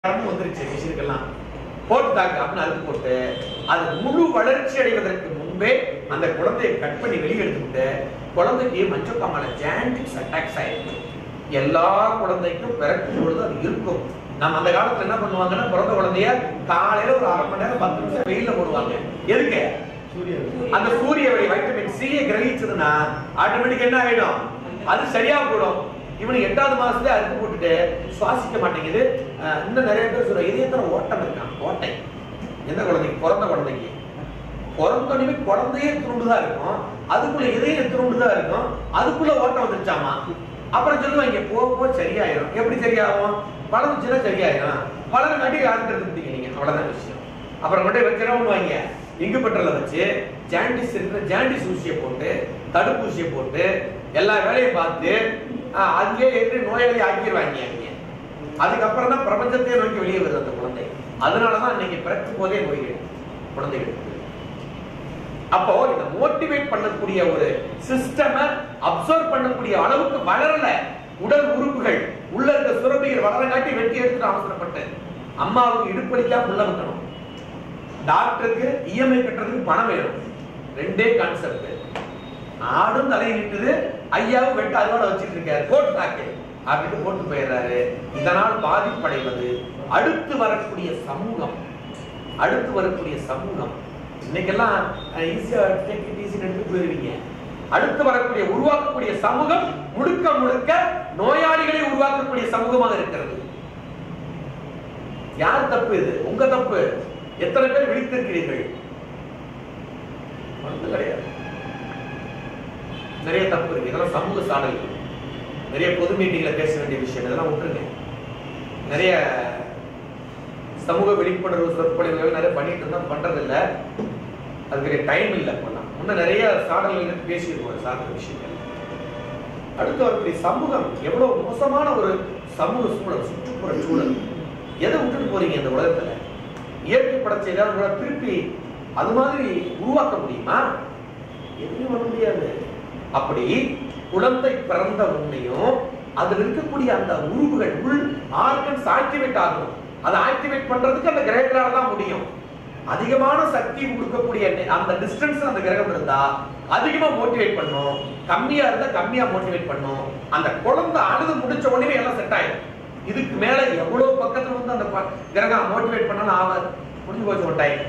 கரமும் வந்துருச்சு மிஷினுக்கெல்லாம் போட்டு தாக்கு அப்படின்னு அறுத்து போட்டு அது முழு வளர்ச்சி அடைவதற்கு முன்பே அந்த குழந்தையை கட் பண்ணி வெளியே எடுத்துக்கிட்டு குழந்தைக்கு மஞ்சக்காமல ஜாண்டிஸ் அட்டாக்ஸ் ஆயிருக்கு எல்லா குழந்தைக்கும் பிறக்கும் பொழுது அது இருக்கும் நம்ம அந்த காலத்துல என்ன பண்ணுவாங்கன்னா பிறந்த குழந்தைய காலையில ஒரு அரை மணி நேரம் பத்து நிமிஷம் வெயில்ல போடுவாங்க எதுக்கு அந்த சூரிய ஒளி வைட்டமின் சி கிரகிச்சதுன்னா ஆட்டோமேட்டிக் என்ன ஆயிடும் அது சரியா போடும் இவனுக்கு எட்டாவது மாசத்துல அறுத்து போட்டுட்டு சுவாசிக்க மாட்டேங்குது அஹ் இன்னும் நிறைய பேர் சொல்ற இதயத்துல ஓட்டம் இருக்கான் ஓட்டை எந்த குழந்தைக்கு பிறந்த குழந்தைக்கு பிறந்தோடனே குழந்தையே துருண்டுதான் இருக்கும் அதுக்குள்ள இதயம் துருண்டுதான் இருக்கும் அதுக்குள்ள ஓட்டம் வந்துருச்சாமா அப்புறம் சொல்லுவாங்க போ போ சரியாயிரும் எப்படி சரியாகும் பழந்துச்சுன்னா சரியாயிரும் பழம் காட்டி யாருக்கு எடுத்து நீங்க அவ்வளவுதான் விஷயம் அப்புறம் மட்டும் வச்சிடவும் வாங்க இங்கு பெட்ரோல வச்சு ஜாண்டிஸ் இருக்கிற ஜாண்டிஸ் ஊசியை போட்டு தடுப்பூசியை போட்டு எல்லா வேலையும் பார்த்து ஆஹ், அங்கேயே ஏற்றி நோயாளி ஆக்கிடுவாங்க அங்கே அதுக்கப்புறம் தான் பிரபஞ்சத்தையே நோக்கி வெளியே வருது அந்த குழந்தை அதனாலதான் இன்னைக்கு பிறக்கும் போதே நோய்கள் குழந்தைகளுக்கு அப்போ இந்த மோட்டிவேட் பண்ணக்கூடிய ஒரு சிஸ்டம அப்சர்வ் பண்ணக்கூடிய அளவுக்கு வளரல உடல் உறுப்புகள் உள்ள இருக்க சுரப்பிகள் வளரங்காட்டி வெட்டி எடுத்துட்டு அவசரப்பட்டு அம்மாவுக்கு இடுப்பளிக்கா உள்ள வைக்கணும் டாக்டருக்கு இஎம்ஐ கட்டுறதுக்கு பணம் வேணும் ரெண்டே கான்செப்ட் ஆடும் தலையை நிட்டுது ஐயாவும் வெட்டு அதோட வச்சிட்டு இருக்காரு போட்டு தாக்கு அப்படின்னு போட்டு போயிடுறாரு இதனால் பாதிப்படைவது அடுத்து வரக்கூடிய சமூகம் அடுத்து வரக்கூடிய சமூகம் இன்னைக்கெல்லாம் ஈஸியா டேக் இட் ஈஸி எடுத்து போயிருவீங்க அடுத்து வரக்கூடிய உருவாக்கக்கூடிய சமூகம் முழுக்க முழுக்க நோயாளிகளை உருவாக்கக்கூடிய சமூகமாக இருக்கிறது யார் தப்பு இது உங்க தப்பு எத்தனை பேர் விழித்திருக்கிறீர்கள் ஒண்ணும் கிடையாது நிறைய தப்பு இருக்கு இதெல்லாம் சமூக சாடல்கள் நிறைய பொது மீட்டிங்ல பேச வேண்டிய விஷயம் இதெல்லாம் விட்டுருங்க நிறைய சமூக விழிப்புணர்வு சொற்பொழிவுகள் நிறைய பண்ணிட்டு இருந்தா பண்றது இல்ல அதுக்கு டைம் இல்ல இப்பெல்லாம் முன்ன நிறைய சாடல்கள் எடுத்து பேசியிருக்கோம் சார்ந்த விஷயங்கள் அடுத்து வரக்கூடிய சமூகம் எவ்வளவு மோசமான ஒரு சமூக சூழல் சுற்றுப்புற சூழல் எதை விட்டுட்டு போறீங்க இந்த உலகத்துல இயற்கை படைச்ச ஏதாவது உங்களால திருப்பி அது மாதிரி உருவாக்க முடியுமா எதுவும் பண்ண முடியாது அப்படி குழந்தை பிறந்த உன்னையும் அதுல இருக்கக்கூடிய அந்த உறுப்புகள் உள் ஆர்கன்ஸ் ஆக்டிவேட் ஆகும் அதை ஆக்டிவேட் பண்றதுக்கு அந்த கிரகங்களால தான் முடியும் அதிகமான சக்தி கொடுக்கக்கூடிய நெ- அந்த டிஸ்டன்ஸ் அந்த கிரகம் இருந்தா அதிகமா மோட்டிவேட் பண்ணும் கம்மியா இருந்தா கம்மியா மோட்டிவேட் பண்ணும் அந்த குழந்தை அழுது முடிச்ச உடனே எல்லாம் செட் ஆயிடும் இதுக்கு மேல எவ்வளவு பக்கத்துல வந்து அந்த ப- கிரகம் மோட்டிவேட் பண்ணாலும் ஆகாது முடிஞ்சு போச்சு ஒரு டைம்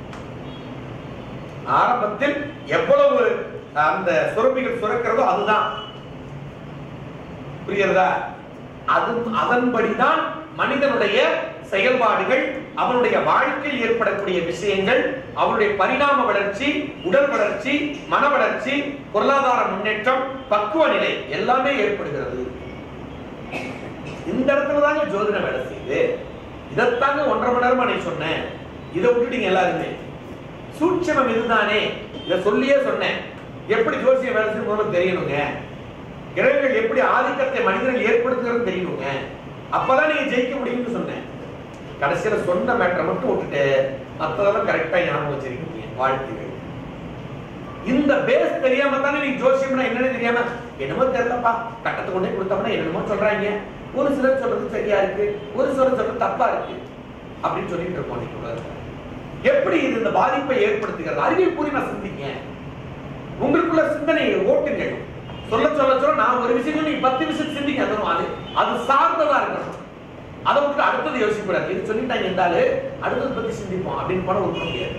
ஆரம்பத்தில் எவ்வளவு அந்த சுரப்பிகள் சுரக்கிறதோ அதுதான் புரியுறதா அது அதன்படிதான் மனிதனுடைய செயல்பாடுகள் அவனுடைய வாழ்க்கையில் ஏற்படக்கூடிய விஷயங்கள் அவனுடைய பரிணாம வளர்ச்சி உடல் வளர்ச்சி மன வளர்ச்சி பொருளாதார முன்னேற்றம் பக்குவ நிலை எல்லாமே ஏற்படுகிறது இந்த இடத்துல தாங்க ஜோதிடம் வேலை செய்யுது இதைத்தாங்க ஒன்றரை மணி நேரமா நீ சொன்னேன் இதை விட்டுட்டீங்க எல்லாருமே சூட்சமம் இதுதானே இதை சொல்லியே சொன்னேன் எப்படி ஜோசியம் வேலை செய்யும் முதல்ல தெரியணுங்க கிரகங்கள் எப்படி ஆதிக்கத்தை மனிதர்கள் ஏற்படுத்துகிறது தெரியணுங்க அப்பதான் நீங்க ஜெயிக்க முடியும்னு சொன்னேன் கடைசியில சொன்ன மேட்டரை மட்டும் விட்டுட்டு மத்ததெல்லாம் கரெக்டா ஞாபகம் வச்சிருக்கீங்க வாழ்த்துகள் இந்த பேஸ் தெரியாம தானே நீங்க ஜோசியம்னா என்னன்னு தெரியாம என்னமோ தெரியலப்பா கட்டத்தை கொண்டே கொடுத்தோம்னா என்னமோ சொல்றாங்க ஒரு சிலர் சொல்றது சரியா இருக்கு ஒரு சிலர் சொல்றது தப்பா இருக்கு அப்படின்னு சொல்லிட்டு இருக்கோம் நீங்க உலகத்துல. எப்படி இது இந்த பாதிப்பை ஏற்படுத்துகிறது அறிவியல் பூர்வமா சிந்திங்க உங்களுக்குள்ள சிந்தனையை ஓட்டுங்கள் சொல்ல சொல்ல சொல்ல நான் ஒரு விஷயம் நீங்க பத்து விஷயம் சிந்திக்க அது அது அது சார்ந்ததா இருக்கணும் அதை விட்டு அடுத்தது யோசிக்க கூடாது இது சொல்லிட்டாங்க என்றாலே அடுத்தது பத்தி சிந்திப்போம் அப்படின்னு போன ஒன்று முடியாது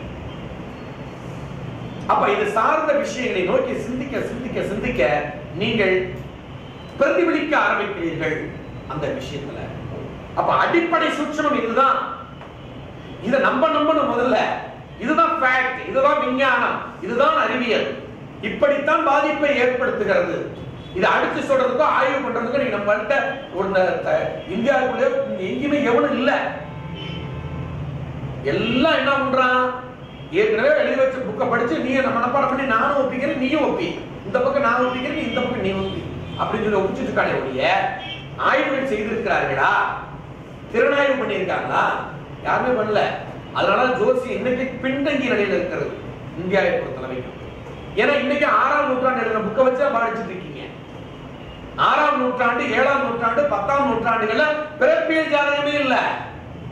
அப்ப இது சார்ந்த விஷயங்களை நோக்கி சிந்திக்க சிந்திக்க சிந்திக்க நீங்கள் பிரதிபலிக்க ஆரம்பிக்கிறீர்கள் அந்த விஷயத்துல அப்ப அடிப்படை சூட்சமம் இதுதான் இதை நம்ப நம்பணும் முதல்ல இதுதான் ஃபேக்ட் இதுதான் விஞ்ஞானம் இதுதான் அறிவியல் இப்படித்தான் பாதிப்பை ஏற்படுத்துகிறது இதை அடிச்சு சொல்றதுக்கோ ஆய்வு பண்றதுக்கோ நீங்க நம்மள்ட்ட ஒரு ந- த- இந்தியாவுக்குள்ளே எங்கேயுமே எவனும் இல்ல எல்லாம் என்ன பண்றான் ஏற்கனவே எழுதி வச்ச புக்கை படிச்சு நீ என்ன மனப்பாடம் பண்ணி நானும் ஒப்பிக்கிறேன் நீயும் ஒப்பி இந்த பக்கம் நான் ஒப்பிக்கிறேன் இந்த பக்கம் நீ ஒப்பி அப்படின்னு சொல்லி ஒப்பிச்சுட்டு இருக்கானே ஒழிய ஆய்வுகள் செய்திருக்கிறார்களா திறனாய்வு பண்ணியிருக்காங்களா யாருமே பண்ணல அதனால ஜோசி இன்னைக்கு பின்தங்கிய நிலையில இருக்கிறது இந்தியாவை பொறுத்தளவைக்கும் ஏன்னா இன்னைக்கு ஆறாம் நூற்றாண்டு எழுதின புக்கை வச்சு தான் படிச்சுட்டு இருக்கீங்க ஆறாம் நூற்றாண்டு ஏழாம் நூற்றாண்டு பத்தாம் நூற்றாண்டுகள்ல பிறப்பியல் ஜாதகமே இல்ல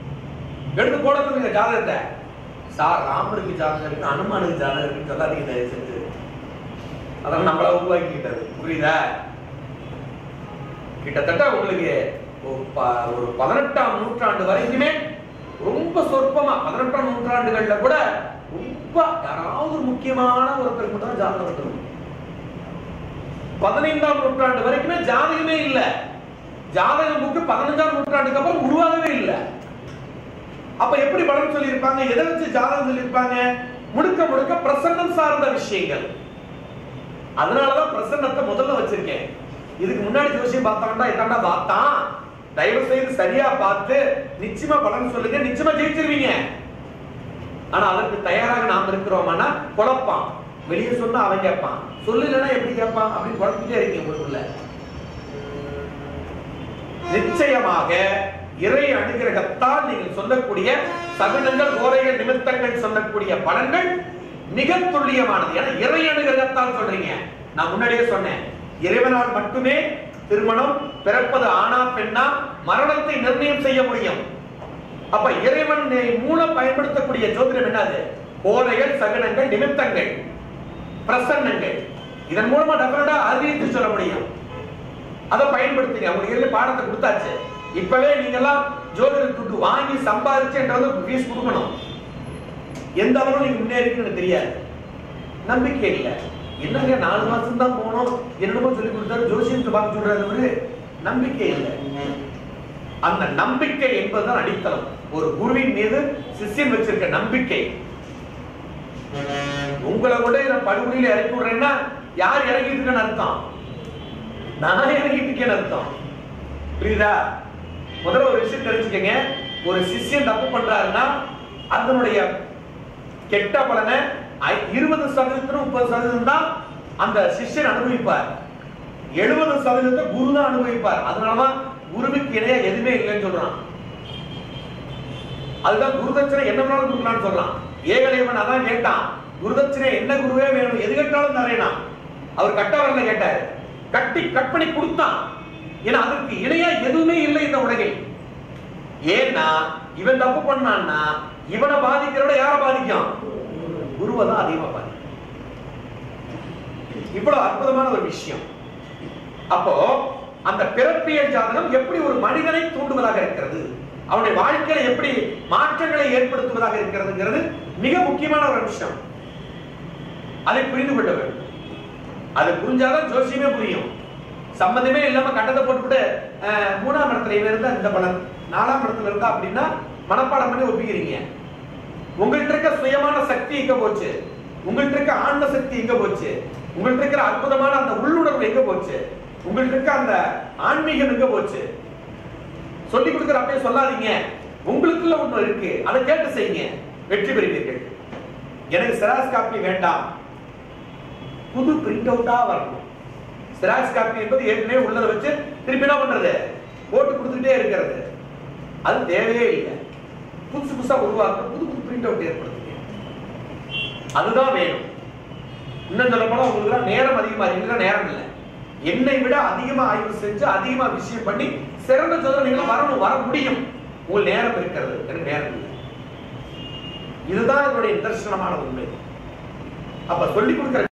எடுத்து போட சொல்லுங்க ஜாதகத்தை சார் ராமருக்கு ஜாதகம் இருக்கு அனுமானுக்கு ஜாதகம் இருக்குன்னு சொல்லாதீங்க தயவு செஞ்சு அதெல்லாம் நம்மள உருவாக்கிக்கிட்டது புரியுதா கிட்டத்தட்ட உங்களுக்கு ஒரு ப- ஒரு பதினெட்டாம் நூற்றாண்டு வரைக்குமே ரொம்ப சொற்பமா பதினெட்டாம் நூற்றாண்டுகள்ல கூட ரொம்ப யாராவது ஒரு முக்கியமான ஒருத்தருக்கு மட்டும் தான் ஜாதகம் வந்துடும் பதினைந்தாம் நூற்றாண்டு வரைக்குமே ஜாதகமே இல்ல ஜாதக புக்கு பதினஞ்சாம் நூற்றாண்டுக்கு அப்புறம் உருவாகவே இல்ல அப்ப எப்படி பலன் சொல்லியிருப்பாங்க எதை வச்சு ஜாதகம் சொல்லியிருப்பாங்க முழுக்க முழுக்க பிரசன்னம் சார்ந்த விஷயங்கள் அதனாலதான் பிரசன்னத்தை முதல்ல வச்சிருக்கேன் இதுக்கு முன்னாடி ஜோசியம் பார்த்தாண்டா இதாண்டா பார்த்தான் தயவு செய்து சரியா பார்த்து நிச்சயமா பலன் சொல்லுங்க நிச்சயமா ஜெயிச்சிருவீங்க ஆனா அதற்கு தயாராக நாம் இருக்கிறோமானா குழப்பான் வெளியே சொன்னா அவன் கேட்பான் சொல்லலைன்னா எப்படி கேட்பான் அப்படின்னு குழப்பிட்டே இருக்கீங்க உங்களுக்குள்ள நிச்சயமாக இறை அனுகிரகத்தால் நீங்கள் சொல்லக்கூடிய சகுனங்கள் ஓரைகள் நிமித்தங்கள் சொல்லக்கூடிய பலன்கள் மிக துல்லியமானது ஏன்னா இறை அனுகிரகத்தால் சொல்றீங்க நான் முன்னாடியே சொன்னேன் இறைவனால் மட்டுமே திருமணம் பிறப்பது ஆணா பெண்ணா மரணத்தை நிர்ணயம் செய்ய முடியும் அப்ப இறைவன் மூலம் பயன்படுத்தக்கூடிய ஜோதிடம் என்னது ஓரைகள் சகுனங்கள் நிமித்தங்கள் பிரசன்னங்கள் இதன் மூலமா டெஃபினட்டா அறிவித்து சொல்ல முடியும் அதை பயன்படுத்துங்க உங்களுக்கு ஏற்கனவே பாடத்தை கொடுத்தாச்சு இப்பவே நீங்க எல்லாம் ஜோதிட துட்டு வாங்கி சம்பாதிச்சுன்றது ஃபீஸ் கொடுக்கணும் எந்த அளவு நீங்க முன்னேறிக்கணும்னு தெரியாது நம்பிக்கை இல்ல என்னங்க நாலு மாசம் தான் போனோம் என்னமோ சொல்லி கொடுத்தாரு ஜோசியத்தை பார்க்க சொல்றாரு அவரு நம்பிக்கை இல்லை அந்த நம்பிக்கை என்பதுதான் அடித்தளம் ஒரு குருவின் மீது சிஷ்யன் வச்சிருக்க நம்பிக்கை உங்களை கூட நான் படுகொலியில இறக்கி விடுறேன்னா யார் இறக்கிட்டு இருக்கேன்னு அர்த்தம் நான் இறங்கிட்டு இருக்கேன்னு அர்த்தம் புரியுதா முதல்ல ஒரு விஷயம் தெரிஞ்சுக்கங்க ஒரு சிஷ்யன் தப்பு பண்றாருன்னா அதனுடைய கெட்ட பலனை ஐ- இருபது சதவீதத்துல முப்பது சதவீதம் தான் அந்த சிஷ்யன் அனுபவிப்பார் எழுபது சதவீதத்தை குரு தான் அனுபவிப்பார் அதனாலதான் குருவுக்கு இணையா எதுவுமே இல்லைன்னு சொல்றான் அதுதான் குருதட்சணை என்ன வேணாலும் கொடுக்கலாம்னு சொல்றான் ஏகலைவன் அதான் கேட்டான் குருதட்சணை என்ன குருவே வேணும் எது கேட்டாலும் தரேனா அவர் கட்டவரல கேட்டாரு கட்டி கட் பண்ணி கொடுத்தான் ஏன்னா அதற்கு இணையா எதுவுமே இல்லை இந்த உலகில் ஏன்னா இவன் தப்பு பண்ணான்னா இவனை பாதிக்கிறத யார பாதிக்கும் குருவை தான் அதிகமா பாதிக்கும் இவ்வளவு அற்புதமான ஒரு விஷயம் அப்போ அந்த பிறப்பியல் ஜாதகம் எப்படி ஒரு மனிதனை தூண்டுவதாக இருக்கிறது அவனுடைய வாழ்க்கையில எப்படி மாற்றங்களை ஏற்படுத்துவதாக இருக்கிறதுங்கிறது மிக முக்கியமான ஒரு விஷயம் அதை புரிந்து கொள்ள வேண்டும் அது புரிஞ்சாதான் ஜோசியமே புரியும் சம்மந்தமே இல்லாம கட்டத்தை போட்டுவிட்டு அஹ், மூணாம் இடத்துல இவன் இருந்தா இந்த பலன் நாலாம் இடத்துல இருந்தா அப்படின்னா மனப்பாடம் பண்ணி ஒப்பிக்கிறீங்க உங்கள்ட்ட இருக்க சுயமான சக்தி எங்க போச்சு உங்கள்ட்ட இருக்க ஆன்ம சக்தி எங்க போச்சு உங்கள்ட்ட இருக்கிற அற்புதமான அந்த உள்ளுணர்வு எங்க போச்சு உங்கள்ட்ட இருக்க அந்த ஆன்மீகம் எங்க போச்சு சொல்லி கொடுக்குற அப்படியே சொல்லாதீங்க உங்களுக்குள்ள ஒண்ணு இருக்கு அதை கேட்டு செய்யுங்க வெற்றி பெறுவீர்கள் எனக்கு செராஸ் காப்பி வேண்டாம் புது பிரிண்ட் அவுட்டா வரணும் செராக்ஸ் காப்பி என்பது ஏற்கனவே உள்ளதை வச்சு திருப்பி என்ன பண்றது போட்டு கொடுத்துட்டே இருக்கிறது அது தேவையே இல்லை புதுசு புதுசா உருவாக்க புது புது பிரிண்ட் அவுட் ஏற்படுத்துங்க அதுதான் வேணும் இன்னும் சொல்ல போனா உங்களுக்கு நேரம் அதிகமா இருக்குன்னா நேரம் இல்லை என்னை விட அதிகமா ஆய்வு செஞ்சு அதிகமா விஷயம் பண்ணி சிறந்த சொல்ல நீங்க வரணும் வர முடியும் உங்களுக்கு நேரம் இருக்கிறது எனக்கு நேரம் இல்லை இதுதான் என்னுடைய நிதர்சனமான உண்மை அப்ப சொல்லிக் கொடுக்கிற